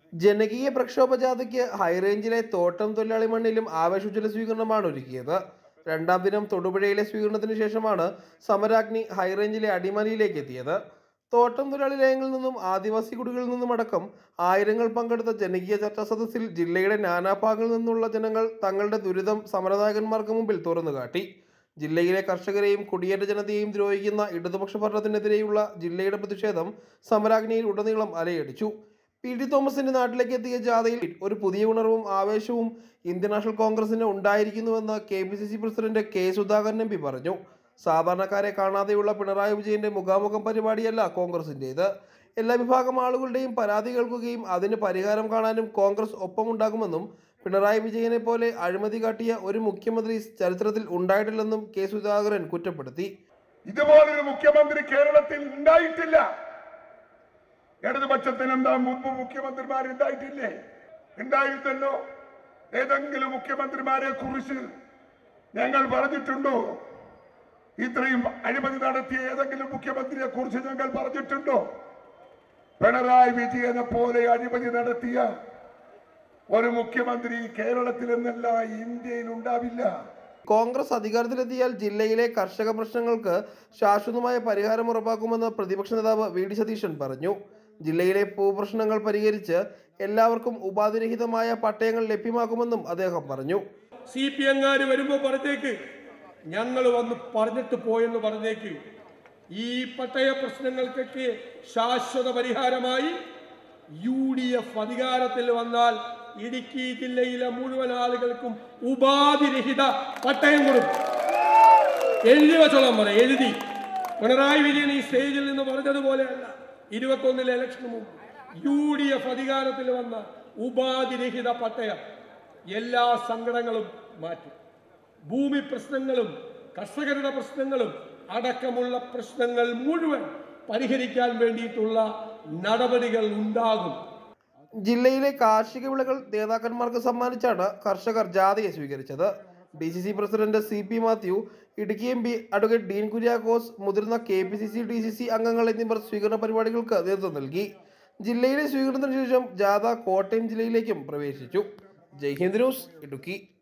ജനകീയ പ്രക്ഷോഭ ജാഥയ്ക്ക് ഹൈറേഞ്ചിലെ തോട്ടം തൊഴിലാളി മണ്ണിലും ആവേശോജ്വല സ്വീകരണമാണ് ഒരുക്കിയത് രണ്ടാം ദിനം തൊടുപുഴയിലെ സ്വീകരണത്തിന് ശേഷമാണ് സമരാഗ്നി ഹൈറേഞ്ചിലെ അടിമാലിയിലേക്ക് എത്തിയത് തോട്ടം തൊഴിലാളി ലയങ്ങളിൽ നിന്നും ആദിവാസി കുടികളിൽ നിന്നും അടക്കം ആയിരങ്ങൾ പങ്കെടുത്ത ജനകീയ ചർച്ചാ സദസ്സിൽ ജില്ലയുടെ നാനാഭാഗങ്ങളിൽ നിന്നുള്ള ജനങ്ങൾ തങ്ങളുടെ ദുരിതം സമരനായകന്മാർക്ക് മുമ്പിൽ തുറന്നു കാട്ടി ജില്ലയിലെ കർഷകരെയും കുടിയേറ്റ ജനതയെയും ദ്രോഹിക്കുന്ന ഇടതുപക്ഷ ഭരണത്തിനെതിരെയുള്ള ജില്ലയുടെ പ്രതിഷേധം സമരാഗ്നിയിൽ ഉടനീളം അലയടിച്ചു പി ടി തോമസിന്റെ നാട്ടിലേക്ക് എത്തിയ ജാഥയിൽ ഒരു പുതിയ ഉണർവും ആവേശവും ഇന്ത്യൻ നാഷണൽ കോൺഗ്രസിന് ഉണ്ടായിരിക്കുന്നുവെന്ന് K P C C president K Sudhakaran M P പറഞ്ഞു സാധാരണക്കാരെ കാണാതെയുള്ള പിണറായി വിജയന്റെ മുഖാമുഖം പരിപാടിയല്ല കോൺഗ്രസിൻ്റേത് എല്ലാ വിഭാഗം ആളുകളുടെയും പരാതി കേൾക്കുകയും അതിന് പരിഹാരം കാണാനും കോൺഗ്രസ് ഒപ്പമുണ്ടാകുമെന്നും പിണറായി വിജയനെ പോലെ അഴിമതി കാട്ടിയ ഒരു മുഖ്യമന്ത്രി ചരിത്രത്തിൽ ഉണ്ടായിട്ടില്ലെന്നും കെ സുധാകരൻ കുറ്റപ്പെടുത്തി ഇതുപോലൊരു മുഖ്യമന്ത്രി കേരളത്തിൽ ഉണ്ടായിട്ടില്ല ഇടതുപക്ഷത്തിന് എന്താ മുമ്പ് മുഖ്യമന്ത്രിമാർ ഉണ്ടായിട്ടില്ലേ ഉണ്ടായിരുന്നല്ലോ ഏതെങ്കിലും മുഖ്യമന്ത്രിമാരെ കുറിച്ച് ഞങ്ങൾ പറഞ്ഞിട്ടുണ്ടോ ഇത്രയും അഴിമതി നടത്തിയ ഏതെങ്കിലും മുഖ്യമന്ത്രിയെ കുറിച്ച് ഞങ്ങൾ പറഞ്ഞിട്ടുണ്ടോ പിണറായി വിജയനെ പോലെ അഴിമതി നടത്തിയ ഒരു മുഖ്യമന്ത്രി കേരളത്തിൽ എന്നല്ല ഇന്ത്യയിൽ ഉണ്ടാവില്ല കോൺഗ്രസ് അധികാരത്തിലെത്തിയാൽ ജില്ലയിലെ കർഷക പ്രശ്നങ്ങൾക്ക് ശാശ്വതമായ പരിഹാരം ഉറപ്പാക്കുമെന്ന് പ്രതിപക്ഷ നേതാവ് വി ഡി സതീശൻ പറഞ്ഞു ജില്ലയിലെ ഭൂപ്രശ്നങ്ങൾ പരിഹരിച്ച് എല്ലാവർക്കും ഉപാധിരഹിതമായ പട്ടയങ്ങൾ ലഭ്യമാക്കുമെന്നും അദ്ദേഹം പറഞ്ഞു സി പി എംകാർ വരുമ്പോൾ പറഞ്ഞേക്ക് ഞങ്ങൾ വന്ന് പറഞ്ഞിട്ട് പോയെന്ന് പറഞ്ഞേക്ക് ഈ പട്ടയ പ്രശ്നങ്ങൾക്കൊക്കെ ശാശ്വത പരിഹാരമായി യു ഡി എഫ് അധികാരത്തിൽ വന്നാൽ ഇടുക്കി ജില്ലയിലെ മുഴുവൻ ആളുകൾക്കും ഉപാധിരഹിത പട്ടയം കൊടുക്കും എഴുതി വെച്ചോളാൻ പറ എഴുതി പിണറായി വിജയൻ ഈ സ്റ്റേജിൽ നിന്ന് പറഞ്ഞതുപോലെയല്ല ഇരുപത്തൊന്നിലെ ഇലക്ഷന് മുമ്പ് യു ഡി എഫ് അധികാരത്തിൽ വന്ന ഉപാധിരഹിത പട്ടയം എല്ലാ സങ്കടങ്ങളും മാറ്റും ഭൂമി പ്രശ്നങ്ങളും കർഷകരുടെ പ്രശ്നങ്ങളും അടക്കമുള്ള പ്രശ്നങ്ങൾ മുഴുവൻ പരിഹരിക്കാൻ വേണ്ടിയിട്ടുള്ള നടപടികൾ ഉണ്ടാകും ജില്ലയിലെ കാർഷിക വിളകൾ നേതാക്കന്മാർക്ക് സമ്മാനിച്ചാണ് കർഷകർ ജാഥയെ സ്വീകരിച്ചത് D C C president C P Mathew Idukki M P advocate Dean Kuriakose മുതിർന്ന K P C C D C C അംഗങ്ങൾ എന്നിവർ സ്വീകരണ പരിപാടികൾക്ക് നേതൃത്വം നൽകി ജില്ലയിലെ സ്വീകരണത്തിന് ശേഷം ജാഥ കോട്ടയം ജില്ലയിലേക്കും പ്രവേശിച്ചു ജയ്ഹിന്ദ് ന്യൂസ് ഇടുക്കി